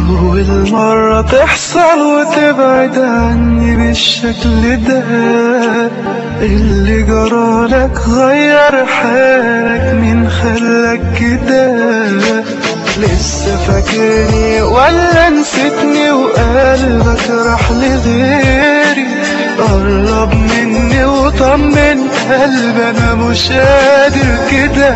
أول مرة تحصل وتبعد عني بالشكل ده اللي جرالك غير حالك من خلاك كده لسه فاكرني ولا نسيتني وقلبك راح لغيري قرب مني وطمن قلبي انا مش قادر كده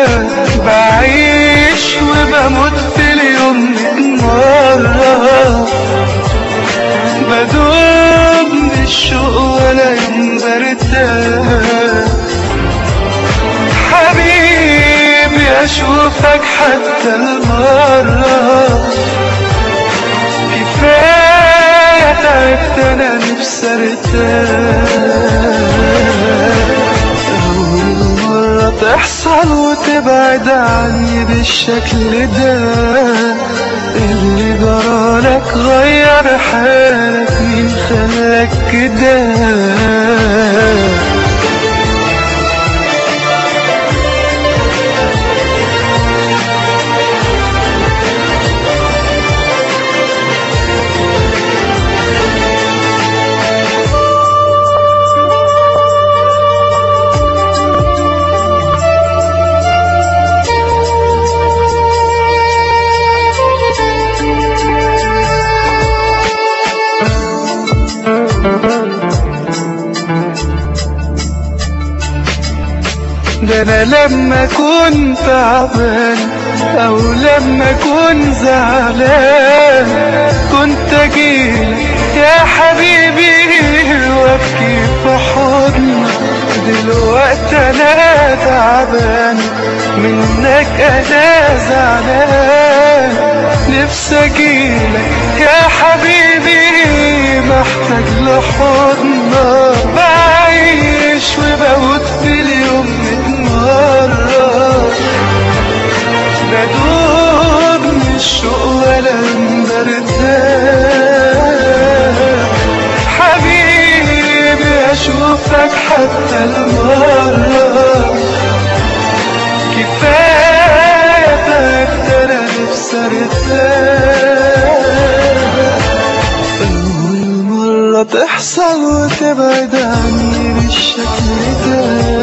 بعيش وبموت في اليوم ميت مرة بدوب من الشوق ولا يوم برتاح حبيبي اشوفك حتى المرة كفاية تعبت انا نفسي ارتاح أول مرة تحصل وتبعد عني بالشكل ده اللي جرالك غير حالك مين خلاك كده ده انا لما كنت تعبان او لما كنت زعلان كنت اجيلك يا حبيبي وابكي في حضنك دلوقتي انا تعبان منك انا زعلان نفسي اجيلك يا حبيبي محتاج لحضنك بعيش وبموت في اليوم ميت مرة بدوب من الشوق ولا برتاح حبيبي اشوفك حتى المرة كفاية تعبت انا نفسي ارتاح أول مرة تحصل وتبعد عني بالشكل ده